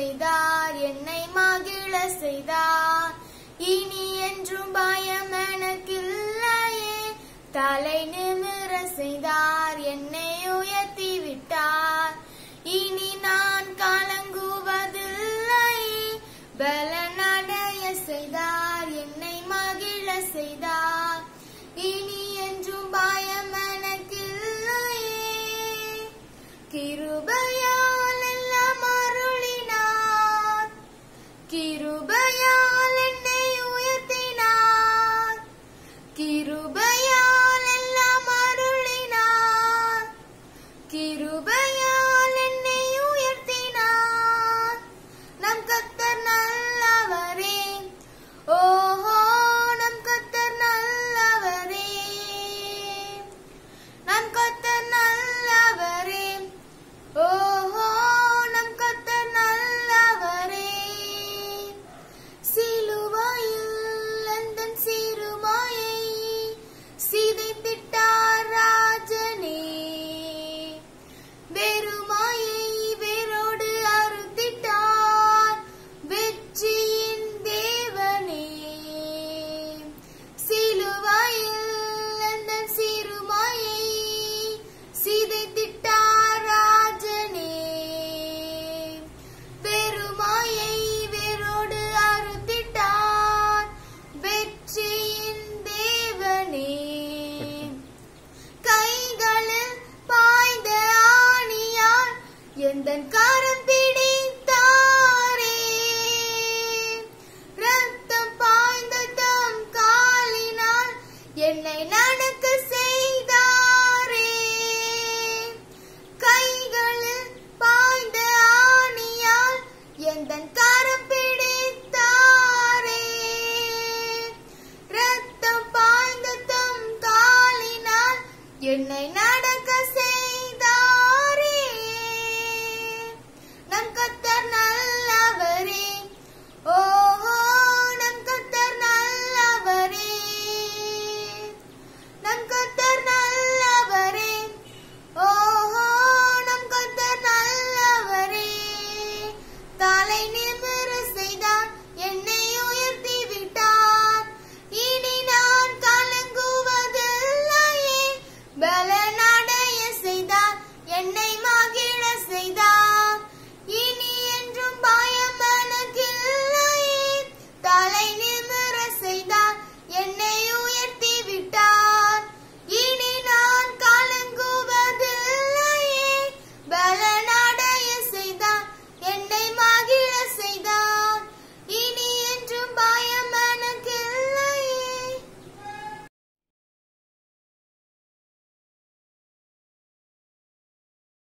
செய்தார் என்னை மகிழ செய்தார் இனி என்றும் பயம் எனக்கில்லையே தலை நிமிர செய்தார் என்னை உயர்த்தி விட்டார் இனி நான் கலங்குவதில்லை பலனடைய செய்தார் என்னை மகிழ செய்தார் இனி என்றும் பயம் எனக்கில்லையே கிருபையால் எல்லாம் அருளினார் கிருபையால் என்னை உயர்த்தினார் கிருபையால் எல்லாம் அருளினார் கிருபையால் என்னை உயர்த்தினார் நம் கத்தர் நல்லவரே ஓஹோ நம் கத்தர் நல்லவரே நம் கத்தர் நல்லவரே ஓஹோ நம் கத்தர் நல்லவரே சிலுவையில் அந்தன் சிறுமாயை சிதைத்திட்டார் ராஜனே வெறுமாயை வேரோடு அறுத்திட்டார் வெற்றியின் தேவனே சிலுவையில் அந்தன் சிறுமாயை சிதைத்திட்டார் ராஜனே பெருமாயை வேரோடு அறுத்திட்டார் வெற்றியின் தேவனே கைகளில் பாய்ந்த ஆணியால் எந்தன் கரம்